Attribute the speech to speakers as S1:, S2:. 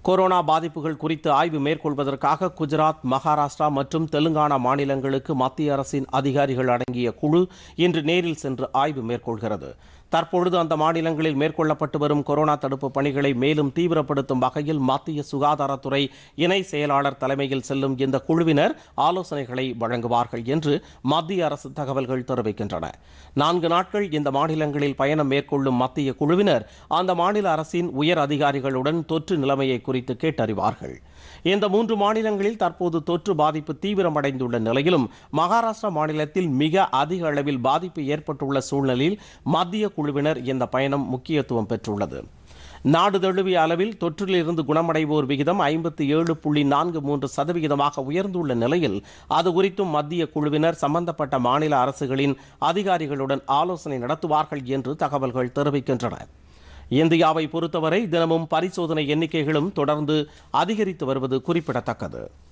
S1: corona பாதிப்புகள் குறித்து ஆய்வு மேற்கொள்வதற்காக குஜராத் மகாராஷ்டிரா மற்றும் தெலுங்கானா மாநிலங்களுக்கு மத்திய அரசின் அதிகாரிகள் அடங்கிய குழு இன்று நேரில் சென்று ஆய்வு மேற்கொள்கிறது தற்பொழுது அந்த மாநிலங்களில் மேற்கொள்ளப்பட்டு வரும் கொரோனா தடுப்பு பணிகளை மேலும் தீவிரப்படுத்தும் வகையில் மத்திய சுகாதாரத்துறை இணை செயலாளர் தலைமையில் செல்லும் இந்த குழுவினர் ஆலோசனைகளை வழங்குவார்கள் என்று மத்திய அரசு தகவல்கள் தெரிவிக்கின்றன நான்கு நாட்கள் இந்த மாநிலங்களில் பயணம் மேற்கொள்ளும் மத்திய குழுவினர் அந்த மாநில அரசின் உயர் அதிகாரிகளுடன் தொற்று நிலைமையை குறித்து கேட்டறிவார்கள் இந்த மூன்று மாநிலங்களில் தற்போது தொற்று பாதிப்பு தீவிரமடைந்துள்ள நிலையிலும் மகாராஷ்டிரா மாநிலத்தில் மிக அதிக அளவில் பாதிப்பு ஏற்பட்டுள்ள சூழ்நிலையில் மத்திய குழுவினர் இந்த பயணம் முக்கியத்துவம் பெற்றுள்ளது நாடு தழுவிய அளவில் தொற்றிலிருந்து குணமடைவோர் விகிதம் ஐம்பத்தி ஏழு புள்ளி நான்கு மூன்று சதவிகிதமாக உயர்ந்துள்ள நிலையில் அது குறித்தும் மத்திய குழுவினர் சம்பந்தப்பட்ட மாநில அரசுகளின் அதிகாரிகளுடன் ஆலோசனை நடத்துவார்கள் என்று தகவல்கள் தெரிவிக்கின்றன இந்தியாவை பொறுத்தவரை தினமும் பரிசோதனை எண்ணிக்கைகளும் தொடர்ந்து அதிகரித்து வருவது குறிப்பிடத்தக்கது